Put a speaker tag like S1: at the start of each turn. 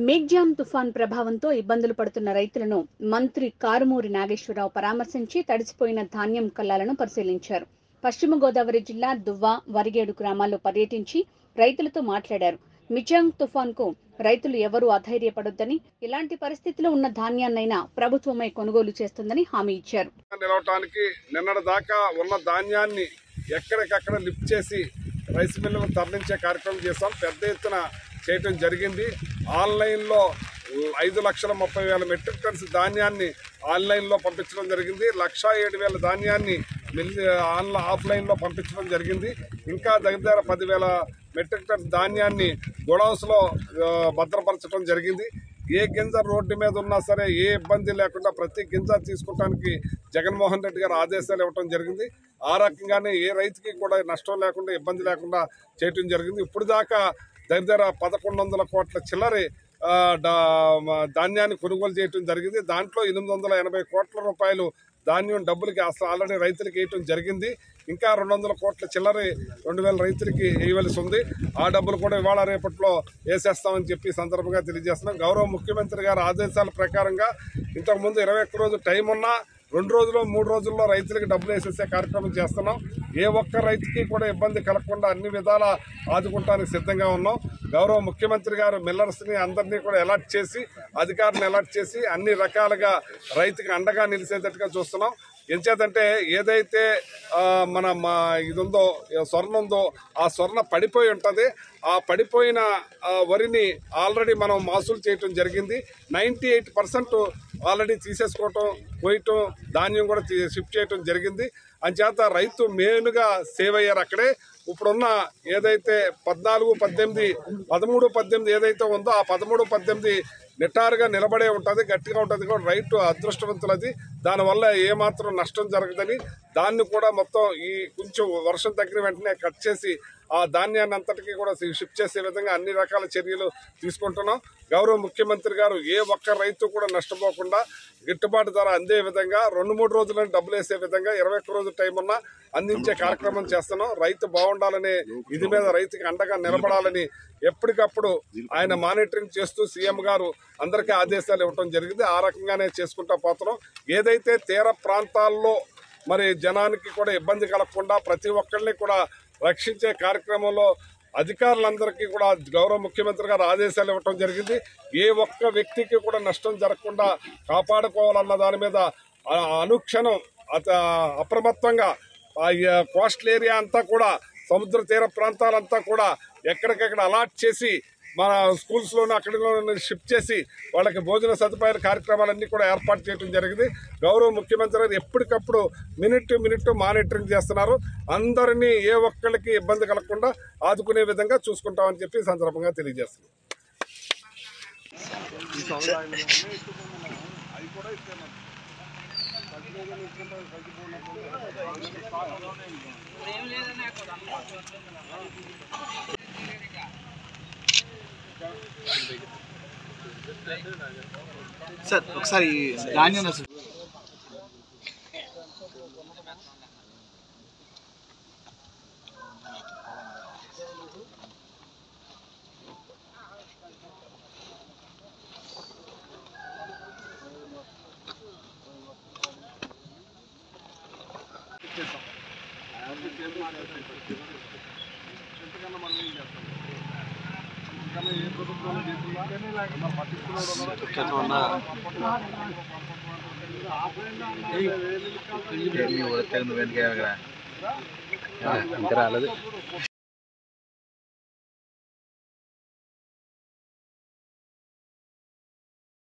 S1: మేగ్జామ్ తుఫాన్ ప్రభావంతో ఇబ్బందులు పడుతున్న రైతులను మంత్రి కారుమూరి నాగేశ్వరరావు పరామర్శించి తడిసిపోయిన ధాన్యం కల్లాలను పరిశీలించారు పశ్చిమ గోదావరి జిల్లా దువ్వ వరిగేడు గ్రామాల్లో పర్యటించి రైతులతో మాట్లాడారు మిజాంగ్ తుఫాన్ కు రైతులు ఎవరూ అధైర్యపడొద్దని ఇలాంటి పరిస్థితిలో ఉన్న ధాన్యాన్నైనా ప్రభుత్వమే కొనుగోలు చేస్తుందని హామీ ఇచ్చారు
S2: నిలవటానికి నిన్నటి దాకా ఉన్న ధాన్యాన్ని ఎక్కడికక్కడ లిఫ్ట్ చేసి రైస్ మిల్లులు తరలించే కార్యక్రమం చేస్తాం పెద్ద ఎత్తున చేయటం జరిగింది ఆన్లైన్లో ఐదు లక్షల ముప్పై వేల మెట్రిక్ టన్స్ ధాన్యాన్ని ఆన్లైన్లో పంపించడం జరిగింది లక్షా ఏడు వేల ధాన్యాన్ని మిల్ ఆన్లై ఆఫ్లైన్లో పంపించడం జరిగింది ఇంకా దగ్గర దగ్గర పదివేల మెట్రిక్ టన్స్ ధాన్యాన్ని గొడౌస్లో ఆ, భద్రపరచడం జరిగింది ఏ గింజ రోడ్డు మీద ఉన్నా సరే ఏ ఇబ్బంది లేకుండా ప్రతి గింజ తీసుకుంటానికి జగన్మోహన్ రెడ్డి గారు ఆదేశాలు ఇవ్వడం జరిగింది ఆ రకంగానే ఏ రైతుకి కూడా నష్టం లేకుండా ఇబ్బంది లేకుండా చేయటం జరిగింది ఇప్పుడు దాకా దగ్గర దగ్గర పదకొండు వందల కోట్ల చిల్లరి ఆ, డా- మ- ధాన్యాన్ని కొనుగోలు చేయటం జరిగింది దాంట్లో ఎనిమిది వందల ఎనభై కోట్ల రూపాయలు ధాన్యం డబ్బులకి అసలు ఆల్రెడీ రైతులకి వేయటం జరిగింది ఇంకా రెండు వందల కోట్ల చిల్లరి రెండు వేల రైతులకి వేయవలసి ఉంది ఆ డబ్బులు కూడా ఇవాళ రేపట్లో వేసేస్తామని చెప్పి ఈ సందర్భంగా తెలియజేస్తున్నాం గౌరవ ముఖ్యమంత్రి గారి ఆదేశాల ప్రకారంగా ఇంతకుముందు ఇరవై ఒక్క రోజు టైం ఉన్నా రెండు రోజులు మూడు రోజుల్లో రైతులకి డబ్బులు వేసేసే కార్యక్రమం చేస్తున్నాం ఏ ఒక్క రైతుకి కూడా ఇబ్బంది కలగకుండా అన్ని విధాలా ఆదుకుంటానికి సిద్ధంగా ఉన్నాం గౌరవ ముఖ్యమంత్రి గారు మిల్లర్స్ని అందరినీ కూడా అలర్ట్ చేసి అధికారులను అలర్ట్ చేసి అన్ని రకాలుగా రైతుకి అండగా నిలిచేటట్టుగా చూస్తున్నాం ఎంచేతంటే ఏదైతే ఆ, మన మా ఇది ఉందో స్వర్ణ ఉందో ఆ స్వర్ణ పడిపోయి ఉంటుంది ఆ పడిపోయిన ఆ, వరిని ఆల్రెడీ మనం మాసూలు చేయటం జరిగింది నైంటీ ఎయిట్ పర్సెంట్ ఆల్రెడీ తీసేసుకోవటం పోయటం ధాన్యం కూడా తీ- షిఫ్ట్ చేయటం జరిగింది అంచేత రైతు మెయిన్గా సేవ్ అయ్యారు అక్కడే ఇప్పుడున్న ఏదైతే పద్నాలుగు పద్దెనిమిది పదమూడు పద్దెనిమిది ఏదైతే ఉందో ఆ పదమూడు పద్దెనిమిది నిటారుగా నిలబడే ఉంటుంది గట్టిగా ఉంటుంది కూడా రైతు అదృష్టవంతులది దానివల్ల ఏమాత్రం నష్టం జరగదని దాన్ని కూడా మొత్తం ఈ కొంచెం వర్షం తగ్గిన వెంటనే కట్ చేసి ఆ ధాన్యాన్ని అంతటికీ కూడా షిఫ్ట్ చేసే విధంగా అన్ని రకాల చర్యలు తీసుకుంటున్నాం గౌరవ ముఖ్యమంత్రి గారు ఏ ఒక్క రైతు కూడా నష్టపోకుండా గిట్టుబాటు ధర అందే విధంగా రెండు మూడు రోజులను డబ్బులు వేసే విధంగా ఇరవై ఒక్క రోజు టైం ఉన్నా అందించే కార్యక్రమం చేస్తున్నాం రైతు బాగుండాలనే ఇది మీద రైతుకి అండగా నిలబడాలని ఎప్పటికప్పుడు ఆయన మానిటరింగ్ చేస్తూ సీఎం గారు అందరికీ ఆదేశాలు ఇవ్వడం జరిగింది ఆ రకంగానే చేసుకుంటా పోతున్నాం ఏదైతే తీర ప్రాంతాల్లో మరి జనానికి కూడా ఇబ్బంది కలగకుండా ప్రతి ఒక్కరిని కూడా రక్షించే కార్యక్రమంలో అధికారులందరికీ కూడా గౌరవ ముఖ్యమంత్రి గారు ఆదేశాలు ఇవ్వటం జరిగింది ఏ ఒక్క వ్యక్తికి కూడా నష్టం జరగకుండా కాపాడుకోవాలన్న దాని మీద ఆ అనుక్షణం అత అప్రమత్తంగా ఆ ఈ కోస్టల్ ఏరియా అంతా కూడా సముద్ర తీర ప్రాంతాలంతా కూడా ఎక్కడికెక్కడ అలాట్ చేసి మన స్కూల్స్లోనూ అక్కడిలోనూ షిఫ్ట్ చేసి వాళ్ళకి భోజన సదుపాయాల కార్యక్రమాలన్నీ కూడా ఏర్పాటు చేయడం జరిగింది గౌరవ ముఖ్యమంత్రి గారు ఎప్పటికప్పుడు మినిట్ టు మినిట్ మానిటరింగ్ చేస్తున్నారు అందరినీ ఏ ఒక్కళ్ళకి ఇబ్బంది కలగకుండా ఆదుకునే విధంగా చూసుకుంటామని చెప్పి ఈ సందర్భంగా తెలియజేస్తున్నాం
S3: సార్ ఒకసారి ఈ ధాన్యం అసలు
S4: ఇంకా రాలేదు